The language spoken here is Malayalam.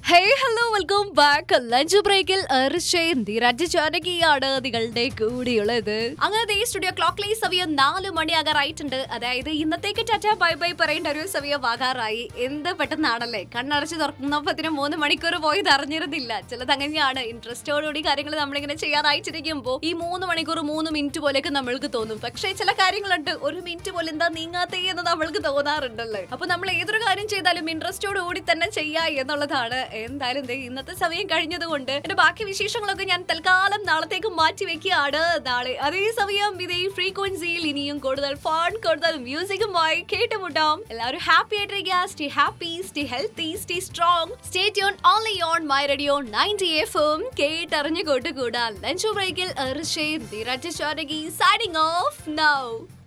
ഹേ ഹലോ വെൽക്കം ബാക്ക് ലഞ്ച് ബ്രേക്കിൽ ധീരജ് ജാനകിയാണ് നിങ്ങളുടെ കൂടിയുള്ളത് അങ്ങനെ ഈ സ്റ്റുഡിയോ ക്ലോക്കിലെ സമയം നാല് മണിയാകാറായിട്ടുണ്ട് അതായത് ഇന്നത്തേക്ക് ടാറ്റ ബൈ ബൈ പറയേണ്ട ഒരു സമയം ആകാറായി എന്ത് പെട്ടെന്നാണല്ലേ കണ്ണടച്ച് തുറക്കുന്നപ്പത്തിന് മൂന്ന് മണിക്കൂർ പോയത് അറിഞ്ഞിരുന്നില്ല ചിലത് അങ്ങനെയാണ് ഇൻട്രസ്റ്റോടുകൂടി കാര്യങ്ങൾ നമ്മളിങ്ങനെ ചെയ്യാനായിട്ടിരിക്കുമ്പോൾ ഈ മൂന്ന് മണിക്കൂർ മൂന്ന് മിനിറ്റ് പോലെയൊക്കെ നമ്മൾക്ക് തോന്നും പക്ഷേ ചില കാര്യങ്ങളുണ്ട് ഒരു മിനിറ്റ് പോലെ എന്താ നീങ്ങാത്തേ എന്ന് നമ്മൾക്ക് തോന്നാറുണ്ടല്ലോ അപ്പൊ നമ്മൾ ഏതൊരു കാര്യം ചെയ്താലും ഇൻട്രസ്റ്റോട് കൂടി തന്നെ ചെയ്യാ എന്നുള്ളതാണ് എന്തായാലും ദേ ഇന്നത്തെ സമയം കഴിഞ്ഞതുകൊണ്ട് എന്റെ ബാക്കി വിശേഷങ്ങളൊക്കെ ഞാൻ തൽക്കാലം നാളത്തേക്ക് മാറ്റി വെക്കുകയാണ് നാളെ അതേ സമയം ഇതേ ഫ്രീക്വൻസിയിൽ ഇനിയും കൂടുതൽ ഫൺ കൂടുതൽ മ്യൂസിക്കുമായി കേട്ടുമുട്ടാം എല്ലാവരും ഹാപ്പി ആയിട്ടിരിക്കുക stay happy stay healthy stay strong stay tune only on my radio ninety F M കേട്ടറിഞ്ഞു കൂട്ടുകൂടാ ലഞ്ച് ബ്രേക്കിൽ ഋഷേ ധീരജ് സൈനിങ് ഓഫ് നൗ